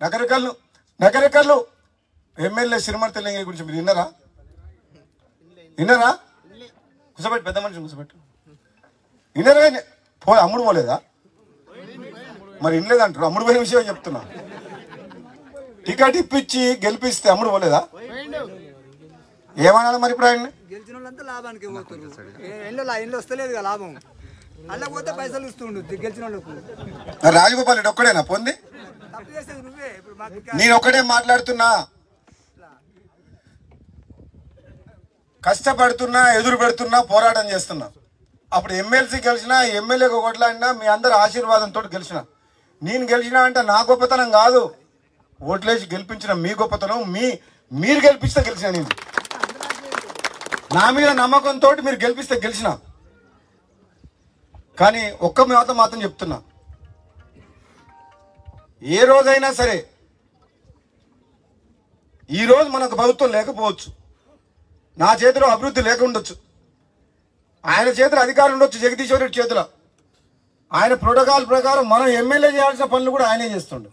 Nagarikallu Nagarikallu MLA Srimati Telangana గురించి మీరు విన్నారా విన్నారా కూర్చోబెట్టి పెద్ద మనిషి కూర్చోబెట్టు విన్నారా కానీ పో అమ్ముడు పోలేదా మరి వినలేదంటారు అమ్ముడు పోయిన విషయం చెప్తున్నా టికెట్ ఇప్పించి గెలిపిస్తే అమ్ముడు పోలేదా ఏమనాలి మరి ఇప్పుడు ఆయన్ని గెలిచిన వాళ్ళంతా లాభానికి పోతారు ఎండ్లో ఎండ్లో వస్తలేదు కదా లాభం అలా పోతే పైసలు ఇస్తుండు గెలిచిన వాళ్ళకు మరి రాజగోపాల్ రెడ్డి ఒక్కడేనా పొంది తప్పు చేసేది నువ్వే ఇప్పుడు మాకు ఇంకా నేను ఒకటే మాట్లాడుతున్నా కష్టపడుతున్నా ఎదురు పెడుతున్నా పోరాటం చేస్తున్నా అప్పుడు ఎమ్మెల్సీ గెలిచినా ఎమ్మెల్యేగా కొట్లాడినా మీ అందరి ఆశీర్వాదంతో గెలిచిన నేను గెలిచినా అంటే నా గొప్పతనం కాదు ఓట్లేసి గెలిపించిన మీ గొప్పతనం మీ మీరు గెలిపిస్తే గెలిచిన నేను నా మీద నమ్మకంతో మీరు గెలిపిస్తే గెలిచిన కానీ ఒక్క మాత్రం మాత్రం చెప్తున్నా ఏ రోజైనా సరే ఈ రోజు మనకు ప్రభుత్వం లేకపోవచ్చు నా చేతిలో అభివృద్ధి లేక ఉండొచ్చు ఆయన చేతిలో అధికారం ఉండొచ్చు జగదీశ్వర్ రెడ్డి చేతిలో ఆయన ప్రోటోకాల్ ప్రకారం మనం ఎమ్మెల్యే చేయాల్సిన పనులు కూడా ఆయనే చేస్తుండు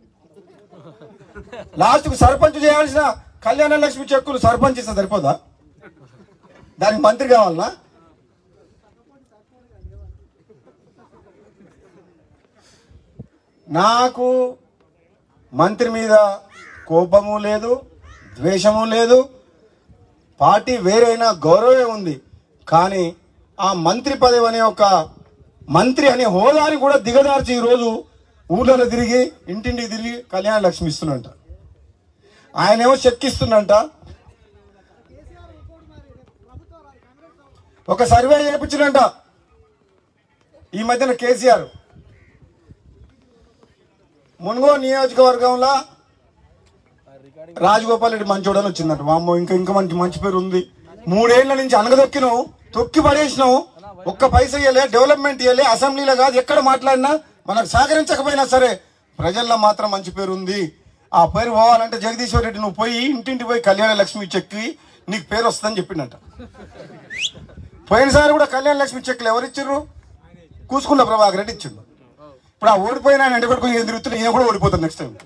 లాస్ట్కు సర్పంచ్ చేయాల్సిన కళ్యాణ లక్ష్మి చెక్కులు సర్పంచ్ ఇస్తే సరిపోదా దానికి మంత్రి కావాలనా నాకు మంత్రి మీద కోపము లేదు ద్వేషము లేదు పార్టీ వేరైనా గౌరవమే ఉంది కానీ ఆ మంత్రి పదవి అనే ఒక మంత్రి అనే హోదాని కూడా దిగదార్చి ఈరోజు ఊళ్ళలో తిరిగి ఇంటింటికి తిరిగి కళ్యాణ లక్ష్మి ఇస్తున్నంట ఆయనేమో చెక్కిస్తున్నంట ఒక సర్వే చేయించినంట ఈ మధ్యన కేసీఆర్ మున్గో నియోజకవర్గంలో రాజగోపాల్ రెడ్డి మంచోడని వచ్చిందట వామ్మో ఇంకా ఇంకా మంచి మంచి పేరు ఉంది మూడేళ్ల నుంచి అనగదొక్కినావు తొక్కి పడేసినావు ఒక్క పైసా ఇవ్వలే డెవలప్మెంట్ ఇవ్వలే అసెంబ్లీలో కాదు ఎక్కడ మాట్లాడినా మనకు సహకరించకపోయినా సరే ప్రజల్లో మాత్రం మంచి పేరు ఉంది ఆ పేరు పోవాలంటే జగదీశ్వర్ రెడ్డి నువ్వు పోయి ఇంటింటి పోయి కళ్యాణ లక్ష్మి చెక్కి నీకు పేరు వస్తుందని చెప్పిండట పోయినసారి కూడా కళ్యాణ లక్ష్మి చెక్కులు ఎవరు ఇచ్చారు కూసుకున్న ప్రభాకర్ రెడ్డి ఇచ్చిండు ఇప్పుడు ఆ ఓడిపోయిన ఆయన ఎండగొడుకు ఏం తిరుగుతున్నా ఈయన కూడా ఓడిపోతాడు నెక్స్ట్ టైం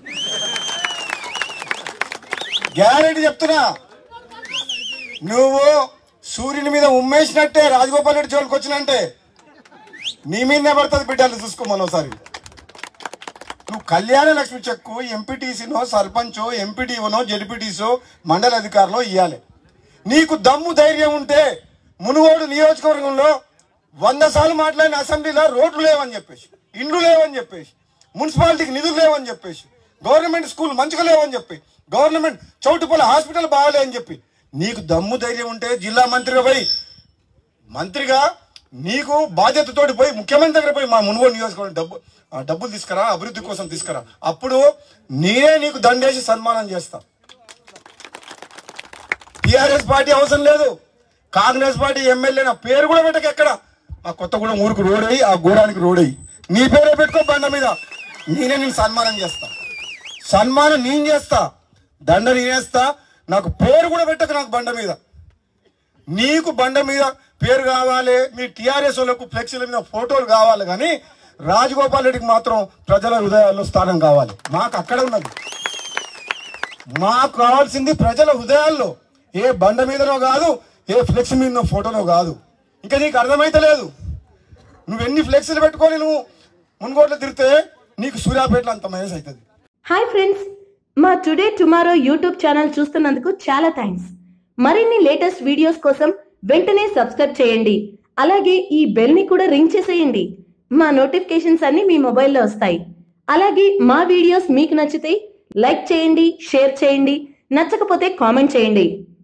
గ్యారెంటీ చెప్తున్నా నువ్వు సూర్యుని మీద ఉమ్మేసినట్టే రాజగోపాల్ రెడ్డి జోలికి వచ్చినంటే నీ మీదనే పడుతుంది బిడ్డలు చూసుకోమని ఒకసారి నువ్వు కళ్యాణ లక్ష్మి చెక్కు ఎంపీటీసీనో సర్పంచో ఎంపీటీఓనో జడ్పీటీసో మండల అధికారులో ఇవ్వాలి నీకు దమ్ము ధైర్యం ఉంటే మునుగోడు నియోజకవర్గంలో వంద సార్లు మాట్లాడిన అసెంబ్లీలో రోడ్లు లేవని చెప్పేసి ఇండ్లు లేవని చెప్పేసి మున్సిపాలిటీకి నిధులు లేవని చెప్పేసి గవర్నమెంట్ స్కూల్ మంచిగా లేవని చెప్పి గవర్నమెంట్ చౌటుపల్లి హాస్పిటల్ బాగాలేదని చెప్పి నీకు దమ్ము ధైర్యం ఉంటే జిల్లా మంత్రిగా పోయి మంత్రిగా నీకు బాధ్యతతోటి పోయి ముఖ్యమంత్రి దగ్గర పోయి మా మునుగోడు నియోజకవర్గం డబ్బు ఆ డబ్బులు తీసుకురా అభివృద్ధి కోసం తీసుకురా అప్పుడు నేనే నీకు దండేసి సన్మానం చేస్తా టిఆర్ఎస్ పార్టీ అవసరం లేదు కాంగ్రెస్ పార్టీ ఎమ్మెల్యే నా పేరు కూడా పెట్టక ఎక్కడ మా కొత్తగూడెం ఊరికి రోడ్ అయ్యి ఆ గూడానికి రోడ్ అయ్యి నీ పేరే పెట్టుకో బండ మీద నేనే నేను సన్మానం చేస్తా సన్మానం నేను చేస్తా దండ నేనేస్తా నాకు పేరు కూడా పెట్టక నాకు బండ మీద నీకు బండ మీద పేరు కావాలి మీ టిఆర్ఎస్ వాళ్ళకు ఫ్లెక్సీల మీద ఫోటోలు కావాలి కానీ రాజగోపాల్ రెడ్డికి మాత్రం ప్రజల హృదయాల్లో స్థానం కావాలి మాకు అక్కడ ఉన్నది మాకు కావాల్సింది ప్రజల హృదయాల్లో ఏ బండ మీదనో కాదు ఏ ఫ్లెక్స్ మీదనో ఫోటోనో కాదు ఇంకా నీకు అర్థమైతలేదు నువ్వు ఎన్ని ఫ్లెక్సీలు పెట్టుకొని నువ్వు మున్గోట్లో తిరిగితే నీకు సూర్యాపేటలో అంత మైనస్ అవుతుంది హాయ్ ఫ్రెండ్స్ మా టుడే టుమారో యూట్యూబ్ ఛానల్ చూస్తున్నందుకు చాలా థ్యాంక్స్ మరిన్ని లేటెస్ట్ వీడియోస్ కోసం వెంటనే సబ్స్క్రైబ్ చేయండి అలాగే ఈ బెల్ ని కూడా రింగ్ చేసేయండి మా నోటిఫికేషన్స్ అన్ని మీ మొబైల్లో వస్తాయి అలాగే మా వీడియోస్ మీకు నచ్చితే లైక్ చేయండి షేర్ చేయండి నచ్చకపోతే కామెంట్ చేయండి